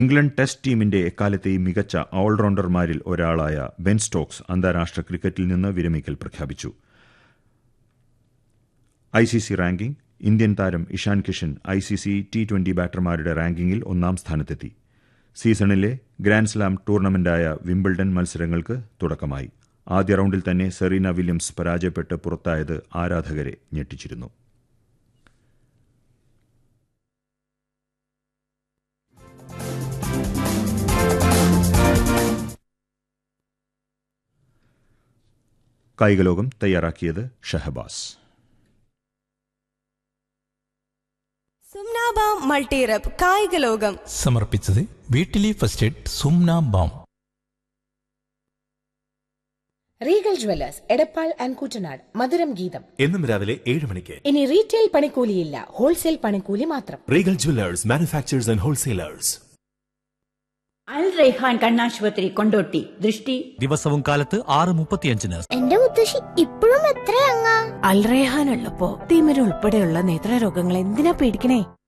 England test ടീമിന്റെ എക്കാലത്തെയും മികച്ച ഓൾറൗണ്ടർമാരിൽ ഒരാളായ ബെൻ സ്റ്റോക്സ് അന്താരാഷ്ട്ര ക്രിക്കറ്റിൽ നിന്ന് വിരമിക്കൽ പ്രഖ്യാപിച്ചു I C C ranking Indian താരം Ishan Kishan I C C T twenty ബാറ്റർമാരുടെ റാങ്കിങ്ങിൽ ഒന്നാം സ്ഥാനത്തെത്തി സീസണിലെ ഗ്രാൻഡ്സ്ലാം ടൂർണമെന്റായ വിംബിൾഡൺ മത്സരങ്ങൾക്ക് തുടക്കമായി ആദ്യ റൌണ്ടിൽ തന്നെ സെറീന വില്യംസ് പരാജയപ്പെട്ട് പുറത്തായത് ആരാധകരെ ഞെട്ടിച്ചിരുന്നു കായികലോകം തയ്യാറാക്കിയത് ഷഹബാസ് സുംനാബ മൾട്ടിറപ്പ് കായിക ലോകം സമർപ്പിച്ചത് വീട്ടിലെ ഫസ്റ്റ് എയ്ഡ് സുംന balm Regal jewellers Edappal and Kuttanad മധുരം ഗീതം എന്നും രാവിലെ ഏഴ് മണിക്ക് ഇനി റീറ്റെയിൽ പണിക്കൂലിയില്ല ഹോൾസെയിൽ പണിക്കൂലി മാത്രം Regal jewellers manufacturers and wholesalers Al Raihan കണ്ണാശുപത്രി കൊണ്ടോട്ടി ദൃഷ്ടി ദിവസവും കാലത്ത് ആറ് മുപ്പത്തിയഞ്ചിന് എന്റെ മുത്തശ്ശി ഇപ്പോഴും എത്രയങ്ങ അൽറേഹാൻ ഉള്ളപ്പോ തിമിര ഉൾപ്പെടെയുള്ള നേത്രരോഗങ്ങൾ എന്തിനാ പേടിക്കണേ